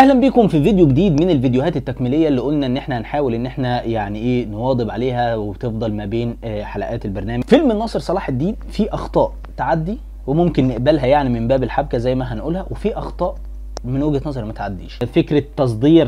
اهلا بيكم في فيديو جديد من الفيديوهات التكميليه اللي قلنا ان احنا هنحاول ان احنا يعني ايه نواظب عليها وتفضل ما بين آه، حلقات البرنامج فيلم الناصر صلاح الدين فيه اخطاء تعدي وممكن نقبلها يعني من باب الحبكه زي ما هنقولها وفي اخطاء من وجهه نظري ما تعديش فكره تصدير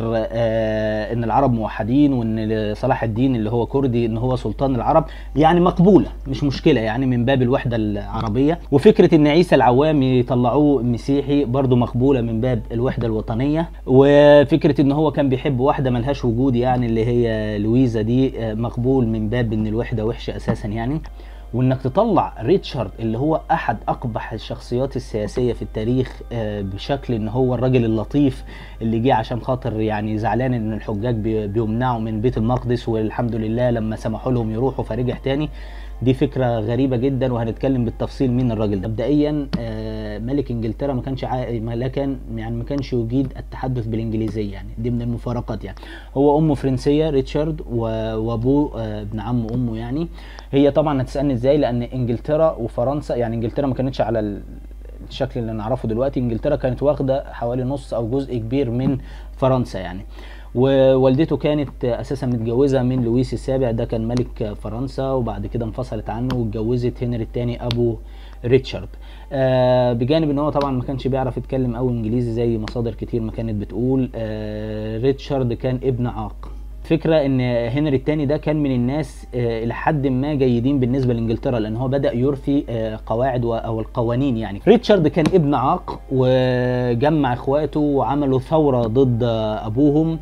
آه ان العرب موحدين وان صلاح الدين اللي هو كردي ان هو سلطان العرب يعني مقبوله مش مشكله يعني من باب الوحده العربيه وفكره ان عيسى العوام يطلعوه مسيحي برضو مقبوله من باب الوحده الوطنيه وفكره ان هو كان بيحب واحده ملهاش وجود يعني اللي هي لويزا دي آه، مقبول من باب ان الوحده وحشه اساسا يعني وانك تطلع ريتشارد اللي هو احد اقبح الشخصيات السياسيه في التاريخ آه، بشكل ان هو الراجل اللطيف اللي جه عشان خاطر يعني زعلان ان الحجاج بي- بيمنعوا من بيت المقدس والحمد لله لما سمحوا لهم يروحوا فرجع تاني دي فكره غريبه جدا وهنتكلم بالتفصيل مين الراجل ده مبدئيا آه، ملك انجلترا ما كانش عا... ما لا كان يعني ما كانش يجيد التحدث بالانجليزيه يعني دي من المفارقات يعني هو امه فرنسيه ريتشارد و... وابوه آه، ابن عم امه يعني هي طبعا هتسالني ازاي لان انجلترا وفرنسا يعني انجلترا ما كانتش على ال... الشكل اللي نعرفه دلوقتي انجلترا كانت واخده حوالي نص او جزء كبير من فرنسا يعني ووالدته كانت اساسا متجوزه من لويس السابع ده كان ملك فرنسا وبعد كده انفصلت عنه واتجوزت هنري الثاني ابو ريتشارد آه بجانب ان هو طبعا ما كانش بيعرف يتكلم قوي انجليزي زي مصادر كتير ما كانت بتقول آه ريتشارد كان ابن عاق فكرة ان هنري الثاني ده كان من الناس آه، الى حد ما جيدين بالنسبة لانجلترا لان هو بدأ يرثي آه، قواعد و- او القوانين يعني ريتشارد كان ابن عاق وجمع اخواته وعملوا ثورة ضد آه، ابوهم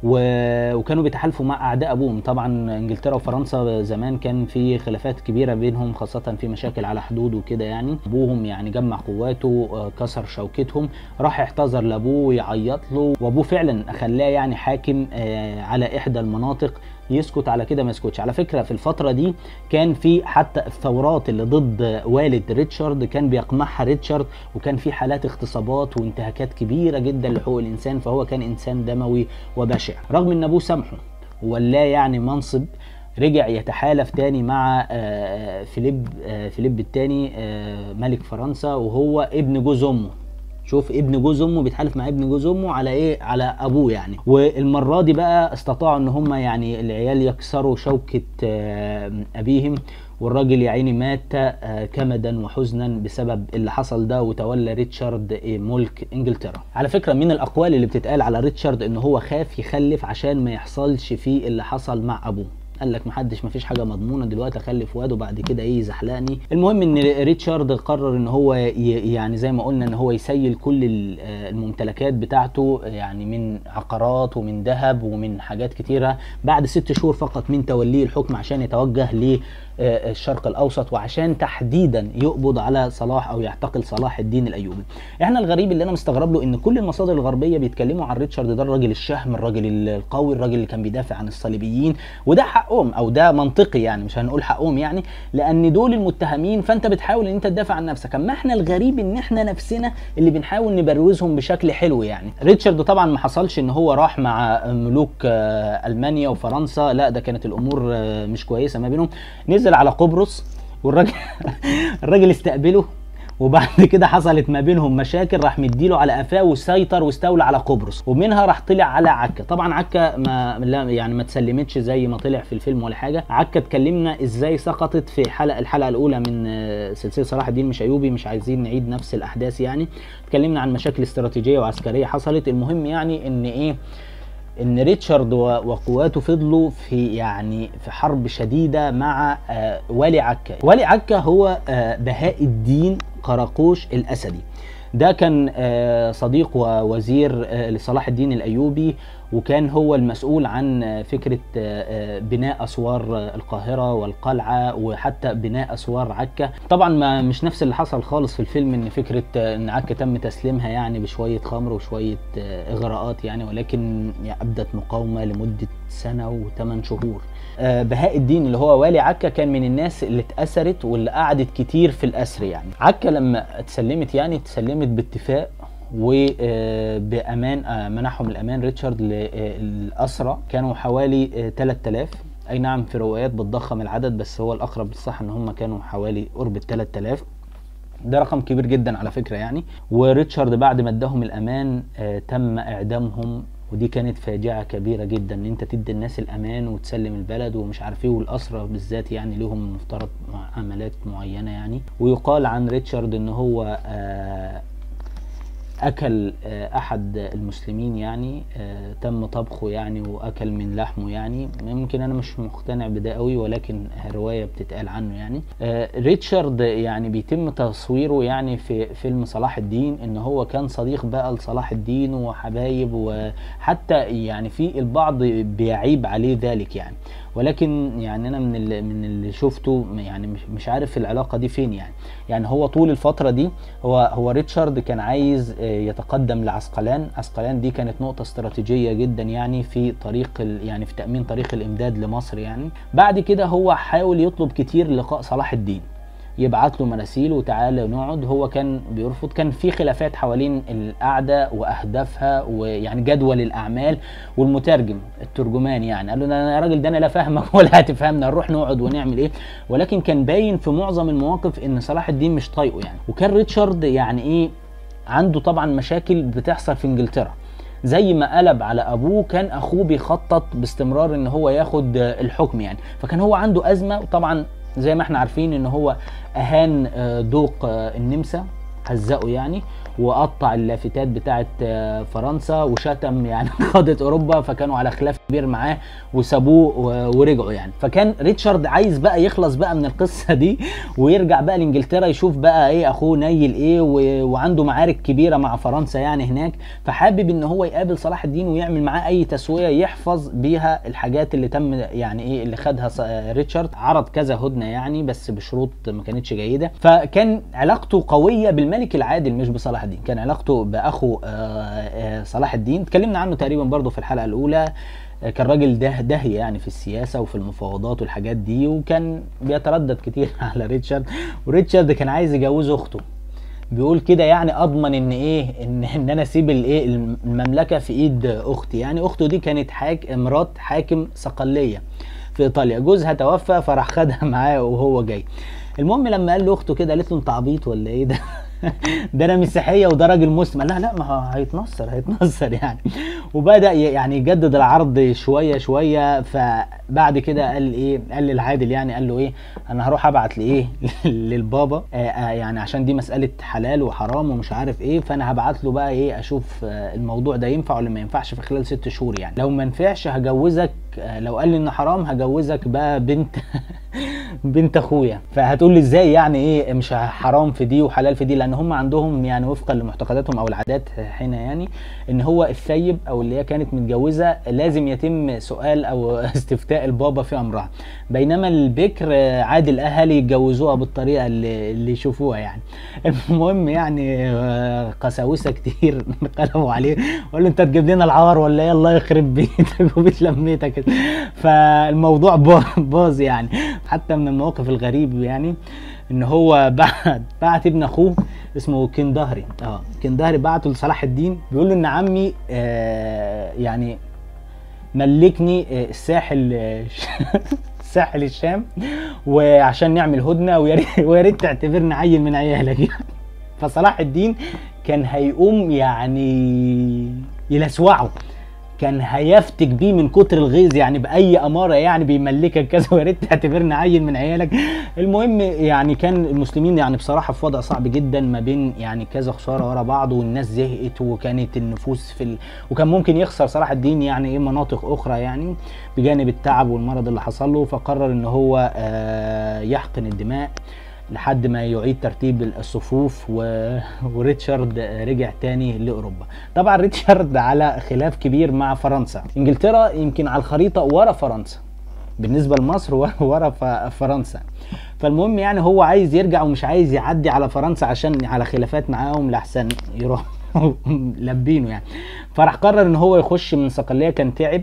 و- وكانوا بيتحالفوا مع اعداء ابوهم طبعا انجلترا وفرنسا زمان كان في خلافات كبيره بينهم خاصه في مشاكل على حدود وكده يعني ابوهم يعني جمع قواته آه، كسر شوكتهم راح اعتذر لابوه ويعيط له وابوه فعلا خلاه يعني حاكم آه، على احدى المناطق يسكت على كده ما يسكتش على فكره في الفتره دي كان في حتى الثورات اللي ضد والد ريتشارد كان بيقمعها ريتشارد وكان في حالات اغتصابات وانتهاكات كبيره جدا لحقوق الانسان فهو كان انسان دموي وبشع رغم ان ابوه سامحه ولا يعني منصب رجع يتحالف تاني مع آه، فيليب آه، فيليب الثاني ملك فرنسا وهو ابن جوز امه شوف ابن جوز امه بيتحالف مع ابن جوز امه على ايه على ابوه يعني والمره دي بقى استطاعوا ان هم يعني العيال يكسروا شوكه آه، ابيهم والراجل يا عيني مات آه، كمدا وحزنا بسبب اللي حصل ده وتولى ريتشارد آه، ملك انجلترا على فكره من الاقوال اللي بتتقال على ريتشارد ان هو خاف يخلف عشان ما يحصلش فيه اللي حصل مع ابوه قال لك محدش مفيش حاجه مضمونه دلوقتي اخلف واد وبعد كده ايه يزحلقني المهم ان ريتشارد قرر ان هو ي- يعني زي ما قلنا ان هو يسيل كل ال- آه الممتلكات بتاعته يعني من عقارات ومن ذهب ومن حاجات كتيره بعد ست شهور فقط من توليه الحكم عشان يتوجه للشرق الاوسط وعشان تحديدا يقبض على صلاح او يعتقل صلاح الدين الايوبي احنا الغريب اللي انا مستغرب له ان كل المصادر الغربيه بيتكلموا عن ريتشارد ده الراجل الشهم الراجل القوي الراجل اللي كان بيدافع عن الصليبيين وده حقهم او ده منطقي يعني مش هنقول حقهم يعني لان دول المتهمين فانت بتحاول ان انت تدافع عن نفسك اما احنا الغريب ان احنا نفسنا اللي بنحاول نبروزهم بشكل حلو يعني ريتشارد طبعا ما حصلش ان هو راح مع ملوك آه، المانيا وفرنسا لا ده كانت الامور آه، مش كويسه ما بينهم نزل على قبرص والراجل الراجل استقبله وبعد كده حصلت ما بينهم مشاكل راح مديله على قفاه وسيطر واستولى على قبرص ومنها راح طلع على عكا طبعا عكا ما لا يعني ما اتسلمتش زي ما طلع في الفيلم ولا حاجه عكا اتكلمنا ازاي سقطت في حلقه الحلقه الاولى من آه، سلسله صلاح الدين مش ايوبي مش عايزين نعيد نفس الاحداث يعني اتكلمنا عن مشاكل استراتيجيه وعسكريه حصلت المهم يعني ان ايه ان ريتشارد و- وقواته فضلوا في يعني في حرب شديده مع آه، والي عكا والي عكا هو آه، بهاء الدين قراقوش الاسدي ده كان آه، صديق ووزير آه، لصلاح الدين الايوبي وكان هو المسؤول عن آه، فكره آه، آه، بناء اسوار آه، القاهره والقلعه وحتى بناء اسوار عكا طبعا ما مش نفس اللي حصل خالص في الفيلم ان فكره آه، ان عكا تم تسليمها يعني بشويه خمر وشويه آه، اغراءات يعني ولكن يعني ابدت مقاومه لمده سنه وثمان شهور آه، بهاء الدين اللي هو والي عكا كان من الناس اللي اتأثرت واللي قعدت كتير في الأسر يعني عكا لما اتسلمت يعني اتسلمت باتفاق وبأمان منحهم الأمان ريتشارد للأسرى كانوا حوالي آه، 3000 أي نعم في روايات بتضخم العدد بس هو الأقرب للصح إن هم كانوا حوالي قرب ال 3000 ده رقم كبير جدا على فكره يعني وريتشارد بعد ما اداهم الامان آه تم اعدامهم ودي كانت فاجعه كبيره جدا ان انت تدي الناس الامان وتسلم البلد ومش عارف ايه والاسرى بالذات يعني لهم مفترض معاملات معينه يعني ويقال عن ريتشارد ان هو آه اكل آه، احد المسلمين يعني آه، تم طبخه يعني واكل من لحمه يعني ممكن انا مش مقتنع بده قوي ولكن روايه بتتقال عنه يعني آه، ريتشارد يعني بيتم تصويره يعني في فيلم صلاح الدين ان هو كان صديق بقى لصلاح الدين وحبايب وحتى يعني في البعض بيعيب عليه ذلك يعني ولكن يعني انا من اللي من اللي شفته يعني مش مش عارف العلاقه دي فين يعني يعني هو طول الفتره دي هو هو ريتشارد كان عايز آه، يتقدم لعسقلان عسقلان دي كانت نقطه استراتيجيه جدا يعني في طريق ال- يعني في تامين طريق الامداد لمصر يعني بعد كده هو حاول يطلب كتير لقاء صلاح الدين يبعت له مراسيل وتعالى نقعد هو كان بيرفض كان في خلافات حوالين القعده واهدافها ويعني جدول الاعمال والمترجم الترجمان يعني قال له "ده انا يا راجل ده انا لا فاهمك ولا هتفهمنا نروح نقعد ونعمل ايه ولكن كان باين في معظم المواقف ان صلاح الدين مش طايقه يعني وكان ريتشارد يعني ايه عنده طبعا مشاكل بتحصل في انجلترا زي ما قلب على ابوه كان اخوه بيخطط باستمرار ان هو ياخد آه، الحكم يعني فكان هو عنده ازمه وطبعا زي ما احنا عارفين ان هو اهان آه، دوق آه، النمسا هزقه يعني وقطع اللافتات بتاعه آه، فرنسا وشتم يعني قاده اوروبا فكانوا على خلاف كبير معاه وسابوه و- ورجعوا يعني فكان ريتشارد عايز بقى يخلص بقى من القصه دي ويرجع بقى لانجلترا يشوف بقى ايه اخوه نيل ايه و- وعنده معارك كبيره مع فرنسا يعني هناك فحابب ان هو يقابل صلاح الدين ويعمل معاه اي تسويه يحفظ بيها الحاجات اللي تم يعني ايه اللي خدها ص- ريتشارد عرض كذا هدنه يعني بس بشروط ما كانتش جيده فكان علاقته قويه بالملك العادل مش بصلاح الدين كان علاقته باخو آه، آه، صلاح الدين اتكلمنا عنه تقريبا برضه في الحلقه الاولى آه، كان راجل ده داهية يعني في السياسة وفي المفاوضات والحاجات دي وكان بيتردد كتير على ريتشارد وريتشارد كان عايز يجوز اخته بيقول كده يعني اضمن ان ايه ان ان انا اسيب الايه المملكه في ايد اختي يعني اخته دي كانت حاك مرات حاكم صقليه في ايطاليا جوزها توفى فراح خدها معاه وهو جاي المهم لما قال له اخته كده قالت له انت عبيط ولا ايه ده ده انا مسيحيه وده راجل مسلم قال لها لا ما هو هيتنصر هيتنصر يعني وبدا ي- يعني يجدد العرض شويه شويه فبعد كده قال ايه قال للعادل يعني قال له ايه انا هروح ابعت لايه للبابا آه آه يعني عشان دي مساله حلال وحرام ومش عارف ايه فانا هبعت له بقى ايه اشوف آه الموضوع ده ينفع ولا ما ينفعش في خلال ست شهور يعني لو ما نفعش هجوزك آه لو قال لي ان حرام هجوزك بقى بنت بنت اخويا فهتقول لي ازاي يعني ايه مش حرام في دي وحلال في دي لان هم عندهم يعني وفقا لمعتقداتهم او العادات هنا يعني ان هو الثيب او اللي هي كانت متجوزه لازم يتم سؤال او استفتاء البابا في امرها بينما البكر آه، عادي الاهالي يتجوزوها بالطريقه اللي, اللي يشوفوها يعني المهم يعني آه، قساوسه كتير قلبوا عليه وقال له انت تجيب لنا العار ولا ايه الله يخرب بيتك وبيت لميتك فالموضوع با- باظ يعني حتى من المواقف الغريب يعني ان هو بعت بعت ابن اخوه اسمه كندهري اه كندهري بعته لصلاح الدين بيقول له ان عمي آه يعني ملكني آه، الساحل آه، ساحل الشام وعشان نعمل هدنه ويا ريت- ويا ريت تعتبرني عيل من عيالك يعني فصلاح الدين كان هيقوم يعني يلسوعه كان هيفتك بيه من كتر الغيظ يعني باي اماره يعني بيملكك كذا ويا ريت تعتبرني عيل من عيالك المهم يعني كان المسلمين يعني بصراحه في وضع صعب جدا ما بين يعني كذا خساره ورا بعض والناس زهقت وكانت النفوس في ال... وكان ممكن يخسر صلاح الدين يعني ايه مناطق اخرى يعني بجانب التعب والمرض اللي حصل له فقرر ان هو آه، يحقن الدماء لحد ما يعيد ترتيب الصفوف و... وريتشارد رجع تاني لاوروبا طبعا ريتشارد على خلاف كبير مع فرنسا انجلترا يمكن على الخريطه ورا فرنسا بالنسبه لمصر ورا- ورا ف- فرنسا فالمهم يعني هو عايز يرجع ومش عايز يعدي على فرنسا عشان على خلافات معاهم لحسن يروح لبينه يعني فراح قرر ان هو يخش من صقليه كان تعب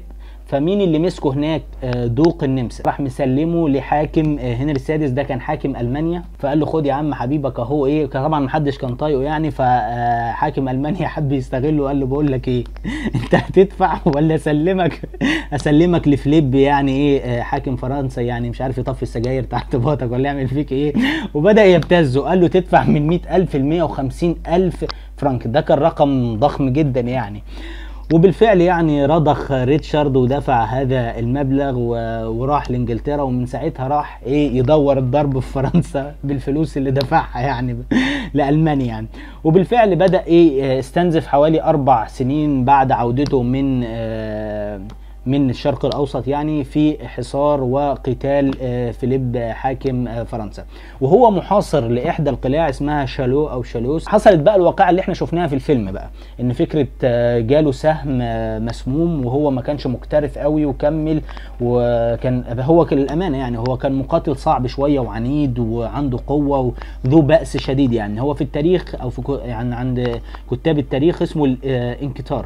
فمين اللي مسكه هناك آه، دوق النمسا راح مسلمه لحاكم آه، هنري السادس ده كان حاكم المانيا فقال له خد يا عم حبيبك اهو ايه كان طبعا محدش كان طايقه يعني فحاكم المانيا حب يستغله وقال له بقول لك ايه انت هتدفع ولا اسلمك اسلمك لفليب يعني ايه آه، حاكم فرنسا يعني مش عارف يطفي السجاير تحت باطك ولا يعمل فيك ايه وبدا يبتزه قال له تدفع من 100000 ل 150000 فرنك ده كان رقم ضخم جدا يعني وبالفعل يعني رضخ ريتشارد ودفع هذا المبلغ و- وراح لانجلترا ومن ساعتها راح ايه يدور الضرب في فرنسا بالفلوس اللي دفعها يعني لالمانيا يعني وبالفعل بدا ايه استنزف حوالي اربع سنين بعد عودته من آه، من الشرق الاوسط يعني في حصار وقتال آه، فيليب حاكم آه، فرنسا وهو محاصر لاحدى القلاع اسمها شالو او شالوس حصلت بقى الواقعه اللي احنا شفناها في الفيلم بقى ان فكره آه، جاله سهم آه، مسموم وهو ما كانش مكترث قوي وكمل وكان هو كان للامانه يعني هو كان مقاتل صعب شويه وعنيد وعنده قوه وذو باس شديد يعني هو في التاريخ او في كو- يعني عند كتاب التاريخ اسمه الانكتار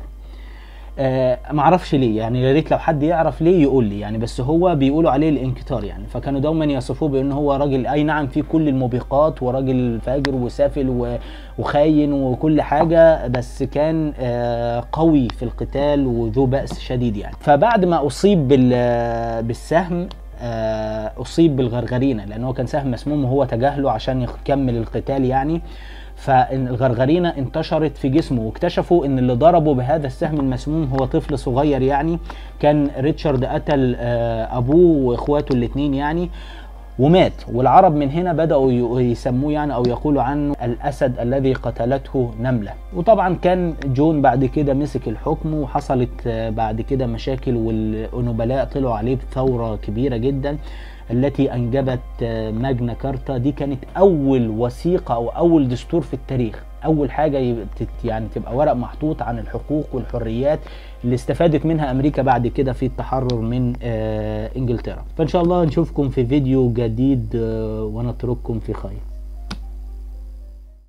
آه ما اعرفش ليه يعني يا ريت لو حد يعرف ليه يقول لي يعني بس هو بيقولوا عليه الانكتار يعني فكانوا دوما يصفوه بان هو راجل اي نعم فيه كل الموبقات وراجل فاجر وسافل و- وخاين وكل حاجه بس كان آه قوي في القتال وذو باس شديد يعني فبعد ما اصيب بال- بالسهم آه، اصيب بالغرغرينه لان هو كان سهم مسموم وهو تجاهله عشان يكمل القتال يعني فالغرغرينه انتشرت في جسمه واكتشفوا ان اللي ضربه بهذا السهم المسموم هو طفل صغير يعني كان ريتشارد قتل آه، ابوه واخواته الاثنين يعني ومات والعرب من هنا بدأوا ي- يسموه يعني أو يقولوا عنه الأسد الذي قتلته نملة وطبعا كان جون بعد كده مسك الحكم وحصلت آه، بعد كده مشاكل والنبلاء طلعوا عليه بثورة كبيرة جدا التي أنجبت آه، ماجنا كارتا دي كانت أول وثيقة أو أول دستور في التاريخ أول حاجة يب- تت- يعني تبقى ورق محطوط عن الحقوق والحريات اللي استفادت منها أمريكا بعد كده في التحرر من آه، إنجلترا فإن شاء الله نشوفكم في فيديو جديد آه، ونترككم في خير